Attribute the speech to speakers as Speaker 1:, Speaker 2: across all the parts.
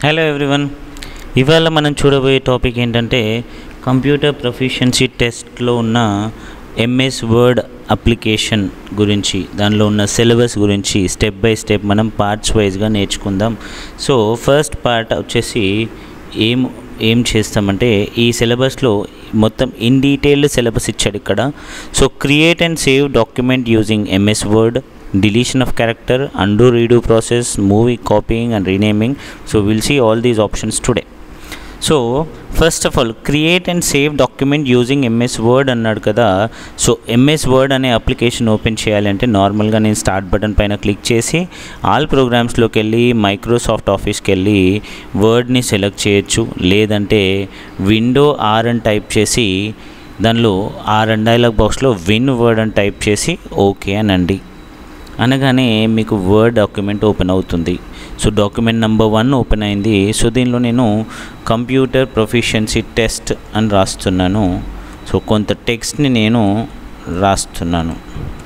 Speaker 1: hello everyone ఇవాళ మనం చూడబోయే టాపిక్ ఏంటంటే కంప్యూటర్ ప్రొఫిషియన్సీ టెస్ట్లో ఉన్న ఎంఎస్ వర్డ్ అప్లికేషన్ గురించి దానిలో ఉన్న సిలబస్ గురించి స్టెప్ బై స్టెప్ మనం పార్ట్స్ వైజ్గా నేర్చుకుందాం సో ఫస్ట్ పార్ట్ వచ్చేసి ఏం ఏం చేస్తామంటే ఈ సిలబస్లో మొత్తం ఇన్ డీటెయిల్డ్ సిలబస్ ఇచ్చాడు ఇక్కడ so create and save document using MS Word deletion of character undo redo process movie copying and renaming so we'll see all these options today so first of all create and save document using MS Word అన్నాడు కదా so MS Word అనే application open చేయాలంటే నార్మల్గా నేను start button పైన click చేసి all ప్రోగ్రామ్స్లోకి వెళ్ళి మైక్రోసాఫ్ట్ ఆఫీస్కి వెళ్ళి వర్డ్ని సెలెక్ట్ చేయొచ్చు లేదంటే విండో ఆర్ అని టైప్ చేసి దానిలో ఆర్ అండ్ డైలాగ్ బాక్స్లో విన్ వర్డ్ అని టైప్ చేసి ఓకే అనండి అనగానే మీకు వర్డ్ డాక్యుమెంట్ ఓపెన్ అవుతుంది so document number one open అయింది సో దీనిలో నేను కంప్యూటర్ ప్రొఫిషియన్సీ టెస్ట్ అని రాస్తున్నాను సో కొంత టెక్స్ట్ని నేను రాస్తున్నాను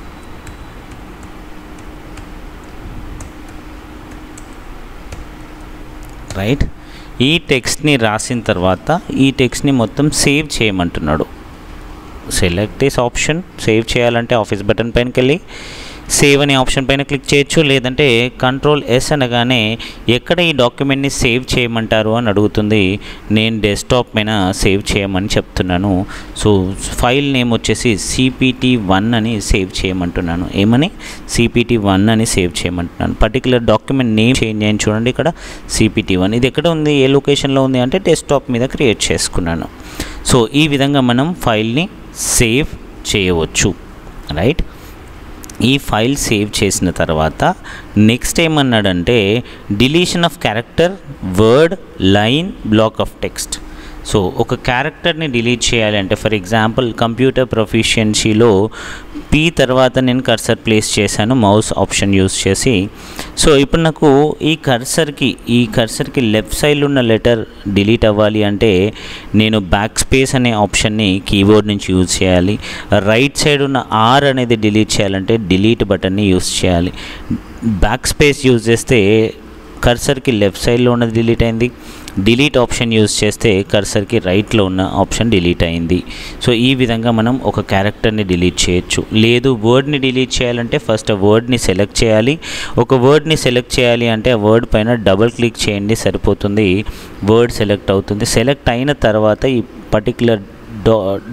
Speaker 1: రైట్ ఈ టెక్స్ట్ని రాసిన తర్వాత ఈ టెక్స్ట్ని మొత్తం సేవ్ చేయమంటున్నాడు సెలెక్ట్ దిస్ ఆప్షన్ సేవ్ చేయాలంటే ఆఫీస్ బటన్ పైనకి వెళ్ళి సేవ్ అనే ఆప్షన్ పైన క్లిక్ చేయొచ్చు లేదంటే కంట్రోల్ ఎస్ అనగానే ఎక్కడ ఈ డాక్యుమెంట్ని సేవ్ చేయమంటారు అని అడుగుతుంది నేను డెస్క్టాప్ పైన సేవ్ చేయమని చెప్తున్నాను సో ఫైల్ నేమ్ వచ్చేసి సిపిటి వన్ అని సేవ్ చేయమంటున్నాను ఏమని సిపిటి వన్ అని సేవ్ చేయమంటున్నాను పర్టికులర్ డాక్యుమెంట్ నేమ్ చేంజ్ అయ్యింది చూడండి ఇక్కడ సిపిటి వన్ ఇది ఎక్కడ ఉంది ఏ లొకేషన్లో ఉంది అంటే డెస్క్టాప్ మీద క్రియేట్ చేసుకున్నాను సో ఈ విధంగా మనం ఫైల్ని సేవ్ చేయవచ్చు రైట్ ఈ ఫైల్ సేవ్ చేసిన తర్వాత నెక్స్ట్ ఏమన్నాడంటే deletion of character word line block of text so ఒక క్యారెక్టర్ని డిలీట్ చేయాలి అంటే ఫర్ ఎగ్జాంపుల్ కంప్యూటర్ ప్రొఫిషియన్సీలో పీ తర్వాత నేను కర్సర్ ప్లేస్ చేశాను మౌస్ ఆప్షన్ యూస్ చేసి సో ఇప్పుడు నాకు ఈ కర్సర్కి ఈ కర్సర్కి లెఫ్ట్ సైడ్లో ఉన్న లెటర్ డిలీట్ అవ్వాలి అంటే నేను బ్యాక్ స్పేస్ అనే ఆప్షన్ని కీబోర్డ్ నుంచి యూజ్ చేయాలి రైట్ సైడ్ ఉన్న ఆర్ అనేది డిలీట్ చేయాలంటే డిలీట్ బటన్ని యూస్ చేయాలి బ్యాక్ స్పేస్ యూజ్ చేస్తే కర్సర్కి లెఫ్ట్ సైడ్లో ఉన్నది డిలీట్ అయింది డిలీట్ ఆప్షన్ యూజ్ చేస్తే కర్సర్కి రైట్లో ఉన్న ఆప్షన్ డిలీట్ అయింది సో ఈ విధంగా మనం ఒక క్యారెక్టర్ని డిలీట్ చేయొచ్చు లేదు వర్డ్ని డిలీట్ చేయాలంటే ఫస్ట్ ఆ వర్డ్ని సెలెక్ట్ చేయాలి ఒక వర్డ్ని సెలెక్ట్ చేయాలి అంటే ఆ వర్డ్ పైన డబుల్ క్లిక్ చేయండి సరిపోతుంది వర్డ్ సెలెక్ట్ అవుతుంది సెలెక్ట్ అయిన తర్వాత ఈ పర్టికులర్ డా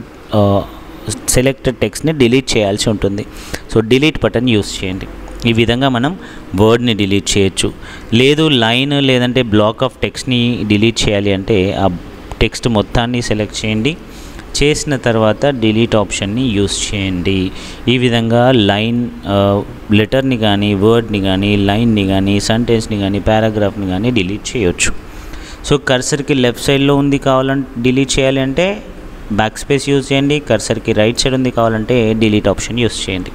Speaker 1: సెలెక్టెడ్ టెక్స్ట్ని డిలీట్ చేయాల్సి ఉంటుంది సో డిలీట్ బటన్ యూస్ చేయండి ఈ విధంగా మనం వర్డ్ని డిలీట్ చేయొచ్చు లేదు లైన్ లేదంటే బ్లాక్ ఆఫ్ టెక్స్ట్ని డిలీట్ చేయాలి అంటే ఆ టెక్స్ట్ మొత్తాన్ని సెలెక్ట్ చేయండి చేసిన తర్వాత డిలీట్ ఆప్షన్ని యూస్ చేయండి ఈ విధంగా లైన్ లెటర్ని కానీ వర్డ్ని కానీ లైన్ని కానీ సెంటెన్స్ని కానీ పారాగ్రాఫ్ని కానీ డిలీట్ చేయొచ్చు సో కర్సర్కి లెఫ్ట్ సైడ్లో ఉంది కావాలంటే డిలీట్ చేయాలి అంటే బ్యాక్ స్పేస్ యూజ్ చేయండి కర్సర్కి రైట్ సైడ్ ఉంది కావాలంటే డిలీట్ ఆప్షన్ యూస్ చేయండి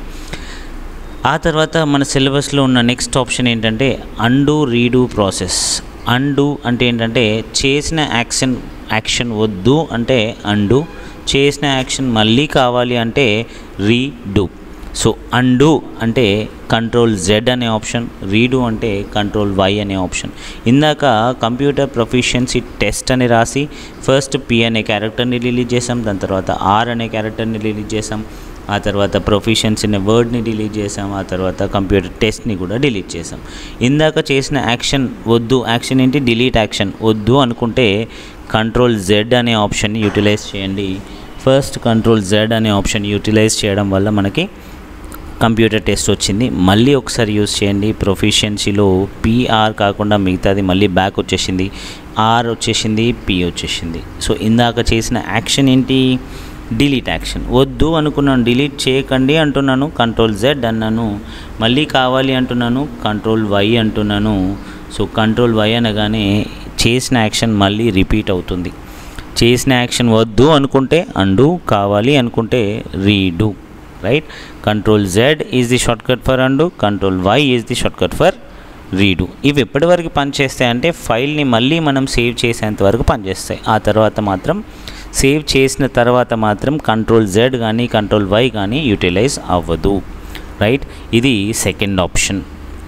Speaker 1: ఆ తర్వాత మన సిలబస్లో ఉన్న నెక్స్ట్ ఆప్షన్ ఏంటంటే అండు రీడూ ప్రాసెస్ అండు అంటే ఏంటంటే చేసిన యాక్షన్ యాక్షన్ వద్దు అంటే అండు చేసిన యాక్షన్ మళ్ళీ కావాలి అంటే రీడూ సో అండు అంటే కంట్రోల్ జెడ్ అనే ఆప్షన్ రీడు అంటే కంట్రోల్ వై అనే ఆప్షన్ ఇందాక కంప్యూటర్ ప్రొఫిషియన్సీ టెస్ట్ అని రాసి ఫస్ట్ పి అనే క్యారెక్టర్ని రిలీజ్ చేసాం దాని తర్వాత ఆర్ అనే క్యారెక్టర్ని రిలీజ్ చేసాం ఆ తర్వాత ప్రొఫిషియన్సీ అనే వర్డ్ని డిలీట్ చేసాం ఆ తర్వాత కంప్యూటర్ టెస్ట్ని కూడా డిలీట్ చేసాం ఇందాక చేసిన యాక్షన్ వద్దు యాక్షన్ ఏంటి డిలీట్ యాక్షన్ వద్దు అనుకుంటే కంట్రోల్ జెడ్ అనే ఆప్షన్ని యూటిలైజ్ చేయండి ఫస్ట్ కంట్రోల్ జెడ్ అనే ఆప్షన్ యూటిలైజ్ చేయడం వల్ల మనకి కంప్యూటర్ టెస్ట్ వచ్చింది మళ్ళీ ఒకసారి యూజ్ చేయండి ప్రొఫిషియన్సీలో పీఆర్ కాకుండా మిగతాది మళ్ళీ బ్యాక్ వచ్చేసింది ఆర్ వచ్చేసింది పి వచ్చేసింది సో ఇందాక చేసిన యాక్షన్ ఏంటి డిలీట్ యాక్షన్ వద్దు అనుకున్నాను డిలీట్ చేయకండి అంటున్నాను కంట్రోల్ జెడ్ అన్నాను మళ్ళీ కావాలి అంటున్నాను కంట్రోల్ వై అంటున్నాను సో కంట్రోల్ వై అనగానే చేసిన యాక్షన్ మళ్ళీ రిపీట్ అవుతుంది చేసిన యాక్షన్ వద్దు అనుకుంటే అండు కావాలి అనుకుంటే redo right control Z is the shortcut for undo control Y is the shortcut for redo ఇవి ఎప్పటి వరకు పనిచేస్తాయంటే ఫైల్ని మళ్ళీ మనం సేవ్ చేసేంత వరకు పనిచేస్తాయి ఆ తర్వాత మాత్రం సేవ్ చేసిన తర్వాత మాత్రం కంట్రోల్ జెడ్ కానీ కంట్రోల్ వై కానీ యూటిలైజ్ అవ్వదు రైట్ ఇది సెకండ్ ఆప్షన్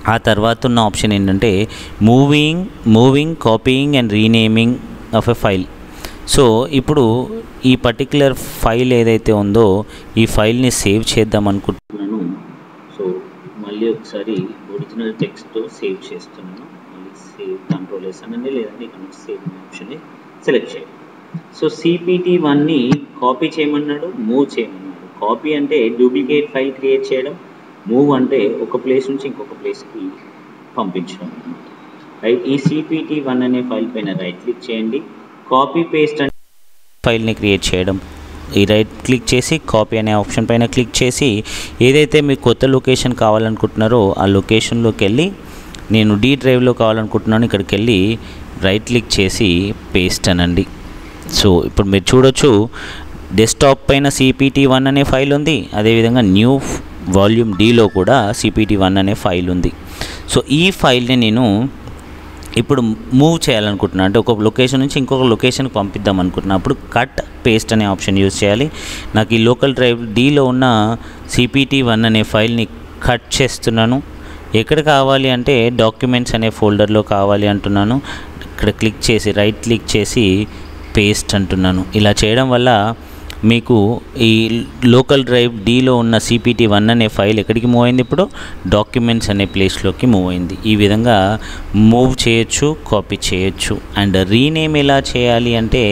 Speaker 1: ఆ తర్వాత ఉన్న ఆప్షన్ ఏంటంటే moving moving copying and renaming of a file so ఇప్పుడు ఈ పర్టికులర్ ఫైల్ ఏదైతే ఉందో ఈ ఫైల్ని సేవ్ చేద్దాం అనుకుంటున్నాను సో మళ్ళీ ఒకసారి ఒరిజినల్ టెక్స్ట్తో సేవ్ చేస్తున్నాను మళ్ళీ సేవ్ కంట్రోల్ వేసానండి లేదంటే ఇక్కడ నుంచి సేవ్ ఆప్షన్ని సెలెక్ట్ చేయండి సో సిపిటి వన్ని కాపీ చేయమన్నాడు మూవ్ చేయమన్నాడు కాపీ అంటే డూప్లికేట్ ఫైల్ క్రియేట్ చేయడం మూవ్ అంటే ఒక ప్లేస్ నుంచి ఇంకొక ప్లేస్కి పంపించడం అనమాట రైట్ ఈ సిపిటి వన్ అనే ఫైల్ పైన రైట్ క్లిక్ చేయండి కాపీ పేస్ట్ అంటే ఫైల్ని క్రియేట్ చేయడం ఈ రైట్ క్లిక్ చేసి కాపీ అనే ఆప్షన్ పైన క్లిక్ చేసి ఏదైతే మీకు కొత్త లొకేషన్ కావాలనుకుంటున్నారో ఆ లొకేషన్లోకి వెళ్ళి నేను డీ డ్రైవ్లో కావాలనుకుంటున్నాను ఇక్కడికి వెళ్ళి రైట్ క్లిక్ చేసి పేస్ట్ అనండి సో ఇప్పుడు మీరు చూడొచ్చు డెస్క్టాప్ పైన సిపిటి వన్ అనే ఫైల్ ఉంది అదేవిధంగా న్యూ వాల్యూమ్ డీలో కూడా సిపిటి వన్ అనే ఫైల్ ఉంది సో ఈ ఫైల్ని నేను ఇప్పుడు మూవ్ చేయాలనుకుంటున్నాను అంటే ఒక లొకేషన్ నుంచి ఇంకొక లొకేషన్కి పంపిద్దాం అనుకుంటున్నా అప్పుడు కట్ పేస్ట్ అనే ఆప్షన్ యూజ్ చేయాలి నాకు ఈ లోకల్ డ్రైవ్ డీలో ఉన్న సిపిటి వన్ అనే ఫైల్ని కట్ చేస్తున్నాను ఎక్కడ కావాలి అంటే డాక్యుమెంట్స్ అనే ఫోల్డర్లో కావాలి అంటున్నాను ఇక్కడ క్లిక్ చేసి రైట్ క్లిక్ చేసి పేస్ట్ అంటున్నాను ఇలా చేయడం వల్ల మీకు ఈ లోకల్ డ్రైవ్ డీలో ఉన్న సిపిటి వన్ అనే ఫైల్ ఎక్కడికి మూవ్ అయింది ఇప్పుడు డాక్యుమెంట్స్ అనే ప్లేస్లోకి మూవ్ అయింది ఈ విధంగా మూవ్ చేయొచ్చు కాపీ చేయొచ్చు అండ్ రీనేమ్ ఎలా చేయాలి అంటే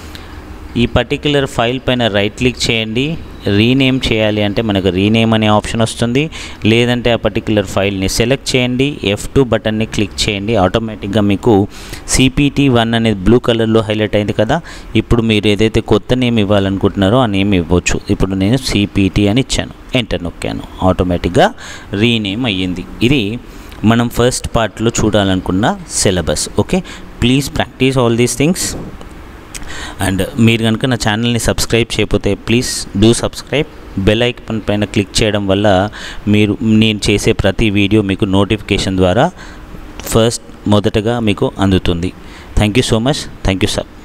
Speaker 1: ఈ పర్టిక్యులర్ ఫైల్ పైన రైట్ క్లిక్ చేయండి రీనేమ్ చేయాలి అంటే మనకు రీనేమ్ అనే ఆప్షన్ వస్తుంది లేదంటే ఆ పర్టిక్యులర్ ఫైల్ని సెలెక్ట్ చేయండి ఎఫ్ టూ బటన్ని క్లిక్ చేయండి ఆటోమేటిక్గా మీకు సిపిటి వన్ అనేది బ్లూ కలర్లో హైలైట్ అయింది కదా ఇప్పుడు మీరు ఏదైతే కొత్త నేమ్ ఇవ్వాలనుకుంటున్నారో ఆ నేమ్ ఇవ్వచ్చు ఇప్పుడు నేను సిపిటి అని ఇచ్చాను ఎంటర్ నొక్కాను ఆటోమేటిక్గా రీనేమ్ అయ్యింది ఇది మనం ఫస్ట్ పార్ట్లో చూడాలనుకున్న syllabus okay please practice all these things and మీరు కనుక నా ఛానల్ని సబ్స్క్రైబ్ చేయకపోతే please do subscribe bell icon పైన క్లిక్ చేయడం వల్ల మీరు నేను చేసే ప్రతి వీడియో మీకు నోటిఫికేషన్ ద్వారా ఫస్ట్ మొదటగా మీకు అందుతుంది thank you so much thank you sir